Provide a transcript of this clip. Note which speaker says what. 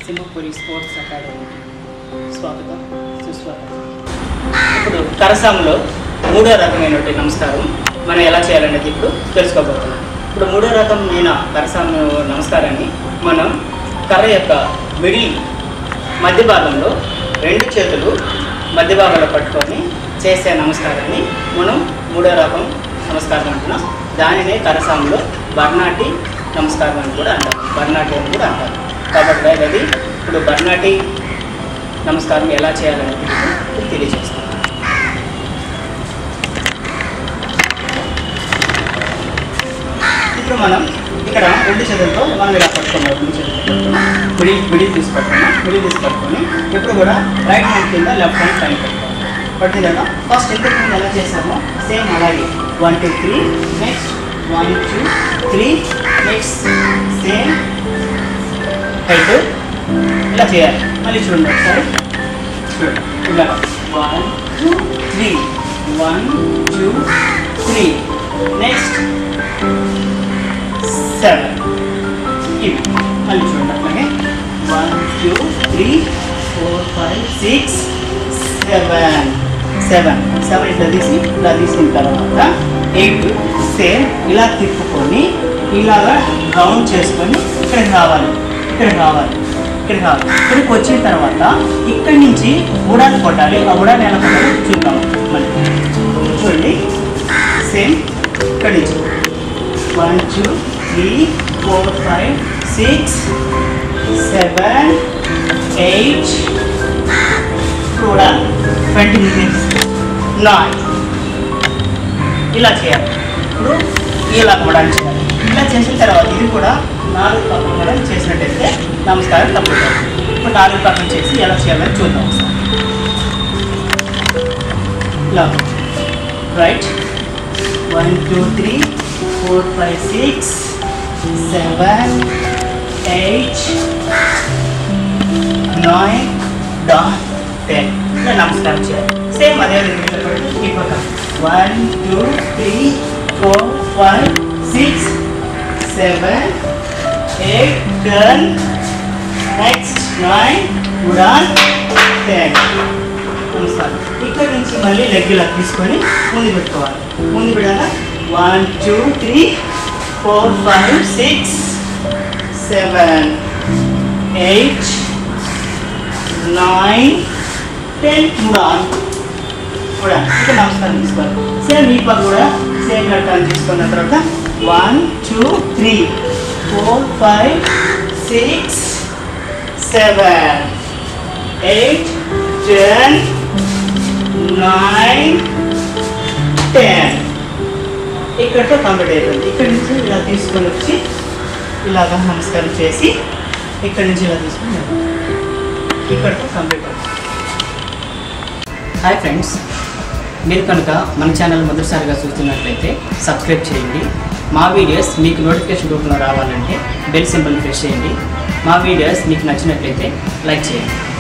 Speaker 1: Simhapuri sports academy స్వాగతం సుస్వాగతం ఇప్పుడు కరసాములో మూడో రకమైనటువంటి నమస్కారం మనం ఎలా చేయాలనేది ఇప్పుడు తెలుసుకోబోతున్నాం ఇప్పుడు మూడో రకమైన కరసాము నమస్కారాన్ని మనం కర్ర యొక్క మిడిల్ మధ్య భాగంలో రెండు చేతులు మధ్య భాగంలో పట్టుకొని చేసే నమస్కారాన్ని మనం మూడో రకం నమస్కారం అంటున్నాం దానినే కరసాములో బర్నాటి నమస్కారం అని కూడా అంటారు బర్నాటి అని కూడా అంటారు కాబట్టి అది ఇప్పుడు బర్నాటి నమస్కారం ఎలా చేయాలనేది ఇప్పుడు తెలియజేస్తాం ఇప్పుడు మనం ఇక్కడ రెండు చేతులతో మనం ఇలా పట్టుకున్నాం రెండు చేతులతో పట్టుకున్నాం మిడి మిడి తీసి పట్టుకున్నాం మిడి తీసి పట్టుకొని ఎప్పుడు కూడా రైట్ హ్యాండ్ కింద లెఫ్ట్ హ్యాండ్ పైన పెట్టుకోవాలి పట్టింది కదా ఫస్ట్ ఇంతకు ముందు ఎలా చేసామో సేమ్ అలాగే one two three next one two three next same height ఇలా చేయాలి మళ్ళీ చూడండి ఒకసారి చూడండి ఇలా one two three one two three next seven ఇవి మళ్ళీ చూడండి అట్లాగే one two three four five six seven seven seven ఇట్లా తీసి ఇట్లా తీసిన తర్వాత ఎయిట్ సేమ్ ఇలా తిప్పుకొని ఇలాగా రౌండ్ చేసుకొని ఇక్కడికి రావాలి ఇక్కడికి రావాలి ఇక్కడికి రావాలి ఇక్కడికి వచ్చిన తర్వాత ఇక్కడి నుంచి ఉడాన్ని కొట్టాలి ఆ ఉడాన్ని ఎలా కొట్టాలి చూద్దాం మళ్ళీ చూడండి సేమ్ ఇక్కడి నుంచి one two three four five six seven eight కూడా ట్వంటీ మినిట్స్ నైన్ ఇలా చేయాలి ఇప్పుడు ఇలా కూడా చేయాలి ఇలా చేసిన తర్వాత ఇది కూడా నాలుగు పక్కన కూడా చేసినట్టయితే నమస్కారం కంప్లీట్ అవుతుంది ఇప్పుడు నాలుగు పక్కన చేసి ఎలా చేయాలని చూద్దాం ఒకసారి ఇలా right one two three four five six seven eight nine డాన్ టెన్ ఇలా నమస్కారం చేయాలి సేమ్ అదే విధంగా ఈ పక్క one two three four five six seven eight ten next nine ఉడాన్ టెన్ నమస్కారం ఇక్కడ నుంచి మళ్ళీ లెగ్ ఇలా తీసుకొని ముందు పెట్టుకోవాలి ముందు పెట్టాక one two three four five six seven eight nine ten ఉడాన్ ఉడాన్ ఇక్కడ నమస్కారం తీసుకోవాలి సేమ్ ఈ పక్క కూడా సేమ్ లెక్కలు తీసుకున్న తర్వాత one two three four five six seven eight ten nine ten ఇక్కడితో కంప్లీట్ అయిపోయింది ఇక్కడి నుంచి ఇలా తీసుకొని వచ్చి ఇలాగా నమస్కారం చేసి ఇక్కడి నుంచి ఇలా తీసుకొని వెళ్ళాలి. ఇక్కడితో కంప్లీట్ అవుతుంది హాయ్ ఫ్రెండ్స్ మీరు కనుక మన ఛానల్ మొదటిసారిగా చూస్తున్నట్లయితే సబ్స్క్రైబ్ చేయండి మా వీడియోస్ మీకు నోటిఫికేషన్ రూపంలో రావాలంటే బెల్ సింబల్ ప్రెస్ చేయండి మా వీడియోస్ మీకు నచ్చినట్లయితే లైక్ చేయండి